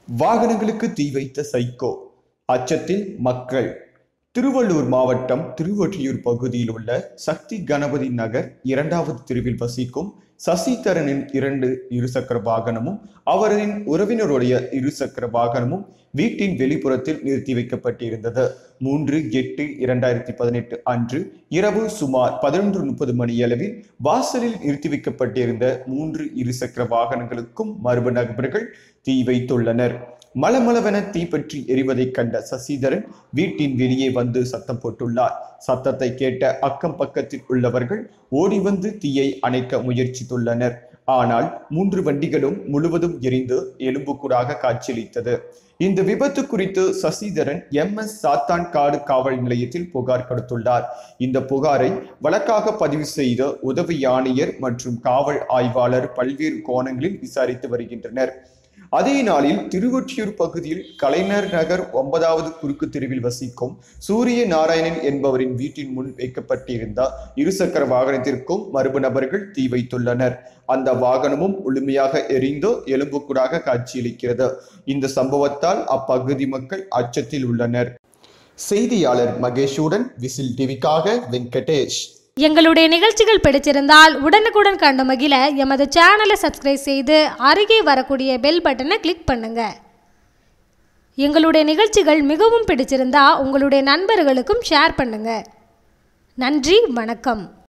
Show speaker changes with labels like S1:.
S1: வாகனங்களுக்கு தீ வைத்த சைக்கோ அச்சத்தில் மக்கள் திருவள்ளூர் மாவட்டம் திருவொற்றியூர் பகுதியில் உள்ள சக்தி கணபதி நகர் இரண்டாவது தெருவில் வசிக்கும் சசிதரனின் இரண்டு இருசக்கர வாகனமும் அவரின் உறவினருடைய இருசக்கர வாகனமும் வீட்டின் வெளிப்புறத்தில் நிறுத்தி வைக்கப்பட்டிருந்தது மூன்று எட்டு இரண்டாயிரத்தி பதினெட்டு அன்று இரவு சுமார் பதினொன்று முப்பது மணியளவில் வாசலில் நிறுத்தி வைக்கப்பட்டிருந்த மூன்று இருசக்கர வாகனங்களுக்கும் மர்ம நபர்கள் தீ வைத்துள்ளனர் மலமளவென தீப்பற்றி எரிவதைக் கண்ட சசிதரன் வீட்டின் வெளியே வந்து சத்தம் போட்டுள்ளார் சத்தத்தை கேட்ட அக்கம் பக்கத்தில் உள்ளவர்கள் ஓடி வந்து தீயை அணைக்க முயற்சித்துள்ளனர் ஆனால் மூன்று வண்டிகளும் முழுவதும் எரிந்து எலும்புக்கூடாக காட்சியளித்தது இந்த விபத்து குறித்து சசிதரன் எம் எஸ் சாத்தான் காடு காவல் நிலையத்தில் புகார் கொடுத்துள்ளார் இந்த புகாரை வழக்காக பதிவு செய்த உதவி ஆணையர் மற்றும் காவல் ஆய்வாளர் பல்வேறு கோணங்களில் விசாரித்து வருகின்றனர் அதே நாளில் திருவொற்றியூர் பகுதியில் கலைஞர் நகர் ஒன்பதாவது குறுக்கு தெருவில் வசிக்கும் சூரிய நாராயணன் என்பவரின் வீட்டின் முன் வைக்கப்பட்டிருந்த இருசக்கர வாகனத்திற்கும் மர்ம நபர்கள் தீ வைத்துள்ளனர் அந்த வாகனமும் முழுமையாக எரிந்து எலும்புக்கூடாக காட்சியளிக்கிறது இந்த சம்பவத்தால் அப்பகுதி மக்கள் அச்சத்தில் உள்ளனர் செய்தியாளர் மகேஷுடன் விசில் டிவிக்காக வெங்கடேஷ்
S2: எங்களுடைய நிகழ்ச்சிகள் பிடிச்சிருந்தால் உடனுக்குடன் கண்டு மகிழ எமது சேனலை சப்ஸ்கிரைப் செய்து அருகே வரக்கூடிய பெல் பட்டனை கிளிக் பண்ணுங்க எங்களுடைய நிகழ்ச்சிகள் மிகவும் பிடிச்சிருந்தா உங்களுடைய நண்பர்களுக்கும் ஷேர் பண்ணுங்க நன்றி வணக்கம்